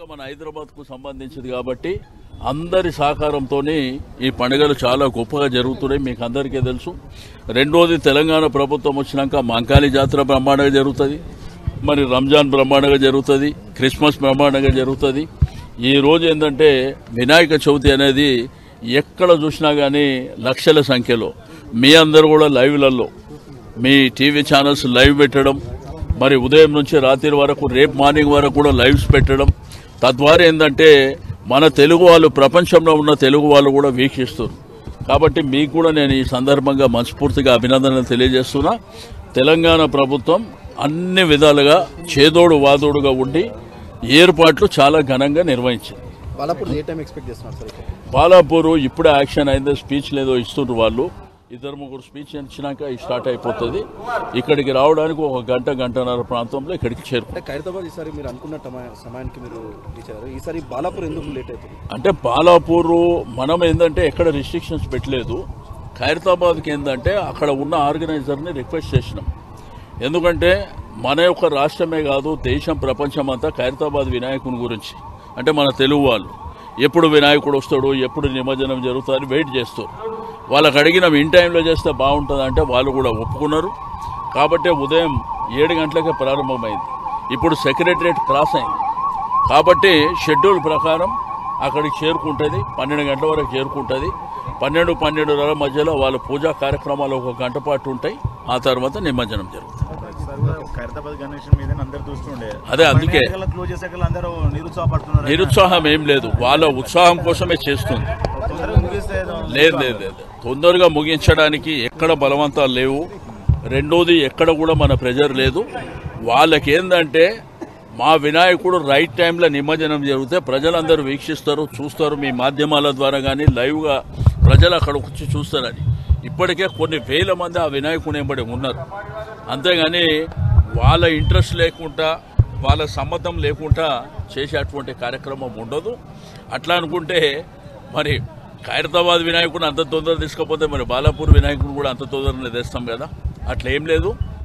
మన హైదరాబాద్కు సంబంధించింది కాబట్టి అందరి సహకారంతో ఈ పండుగలు చాలా గొప్పగా జరుగుతున్నాయి మీకు అందరికీ తెలుసు రెండోది తెలంగాణ ప్రభుత్వం వచ్చినాక మంకాళి జాతర బ్రహ్మాండంగా జరుగుతుంది మరి రంజాన్ బ్రహ్మాండంగా జరుగుతుంది క్రిస్మస్ బ్రహ్మాండంగా జరుగుతుంది ఈ రోజు ఏంటంటే వినాయక చవితి అనేది ఎక్కడ చూసినా కానీ లక్షల సంఖ్యలో మీ అందరూ కూడా లైవ్లలో మీ టీవీ ఛానల్స్ లైవ్ పెట్టడం మరి ఉదయం నుంచి రాత్రి వరకు రేపు మార్నింగ్ వరకు కూడా లైవ్స్ పెట్టడం తద్వారా ఏంటంటే మన తెలుగు వాళ్ళు ప్రపంచంలో ఉన్న తెలుగు వాళ్ళు కూడా వీక్షిస్తారు కాబట్టి మీకు కూడా నేను ఈ సందర్భంగా మనస్ఫూర్తిగా అభినందనలు తెలియజేస్తున్నా తెలంగాణ ప్రభుత్వం అన్ని విధాలుగా చేదోడు వాదోడుగా ఉండి ఏర్పాట్లు చాలా ఘనంగా నిర్వహించింది బాలాపూర్ ఏ టైం ఎక్స్పెక్ట్ చేస్తున్నారు సార్ ఇక్కడ పాలాపూరు ఇప్పుడే యాక్షన్ అయింది స్పీచ్ లేదో ఇస్తుండ్రు వాళ్ళు ఇద్దరు ముగ్గురు స్పీచ్ ఇచ్చినాక ఇది స్టార్ట్ అయిపోతుంది ఇక్కడికి రావడానికి ఒక గంట గంటన్నర ప్రాంతంలో ఇక్కడికి చేరుకుంటాం అంటే ఖైరతాబాద్ ఈసారి మీరు అనుకున్న టమా- సమయానికి మీరు రీచ్ అయ్యారు ఈసారి బాలాపూర్ ఎందుకు లేట్ అవుతుంది అంటే బాలాపూర్ మనం ఏంటంటే ఎక్కడ రిస్ట్రిక్షన్స్ పెట్టలేదు ఖైరతాబాద్కి ఏంటంటే అక్కడ ఉన్న ఆర్గనైజర్ని రిక్వెస్ట్ చేసినాం ఎందుకంటే మన యొక్క రాష్ట్రమే కాదు దేశం ప్రపంచం అంతా ఖైరతాబాద్ వినాయకుని గురించి అంటే మన తెలుగు వాళ్ళు ఎప్పుడు వినాయకుడు వస్తాడు ఎప్పుడు నిమజ్జనం జరుగుతుందని వెయిట్ చేస్తారు వాళ్ళకి అడిగినాం ఇన్ టైంలో చేస్తే బాగుంటుంది అంటే వాళ్ళు కూడా ఒప్పుకున్నారు కాబట్టి ఉదయం ఏడు గంటలకే ప్రారంభమైంది ఇప్పుడు సెక్రటరేట్ క్రాస్ అయింది కాబట్టి షెడ్యూల్ ప్రకారం అక్కడికి చేరుకుంటుంది పన్నెండు గంటల వరకు చేరుకుంటుంది పన్నెండు పన్నెండున్నర మధ్యలో వాళ్ళ పూజా కార్యక్రమాలు ఒక గంట పాటు ఉంటాయి ఆ తర్వాత నిమజ్జనం జరుగుతుంది సార్ కూడా ఖైరతాబాద్ గణేషన్ మీద అందరు చూస్తుండే అదే అందుకే. క్లోజ్ చేసాక అందరూ నిరుత్సాహపడుతున్నారు నిరుత్సాహం ఏం లేదు వాళ్ళ ఉత్సాహం కోసమే చేస్తుంది తొందరగా ముగిస్తే ఏదో లేదు లేదు లేదు తొందరగా ముగించడానికి ఎక్కడ బలవంతాలు లేవు రెండోది ఎక్కడ కూడా మన ప్రెజర్ లేదు వాళ్ళకి ఏంటంటే మా వినాయకుడు రైట్ టైంలో నిమజ్జనం జరిగితే ప్రజలందరూ వీక్షిస్తారు చూస్తారు మీ మాధ్యమాల ద్వారా కానీ లైవ్గా ప్రజలు అక్కడికి వచ్చి చూస్తారని ఇప్పటికే కొన్ని వేల మంది ఆ వినాయకుని వెంబడి ఉన్నారు అంతేగాని వాళ్ళ ఇంట్రెస్ట్ లేకుండా వాళ్ళ సమ్మతం లేకుండా చేసేటువంటి కార్యక్రమం ఉండదు అట్లా అనుకుంటే మరి ఖైరతాబాద్ వినాయకుడిని అంత తొందరగా తీసుకపోతే మరి బాలాపూర్ వినాయకుడిని కూడా అంత తొందరగా తెస్తాం కదా అట్లా ఏం లేదు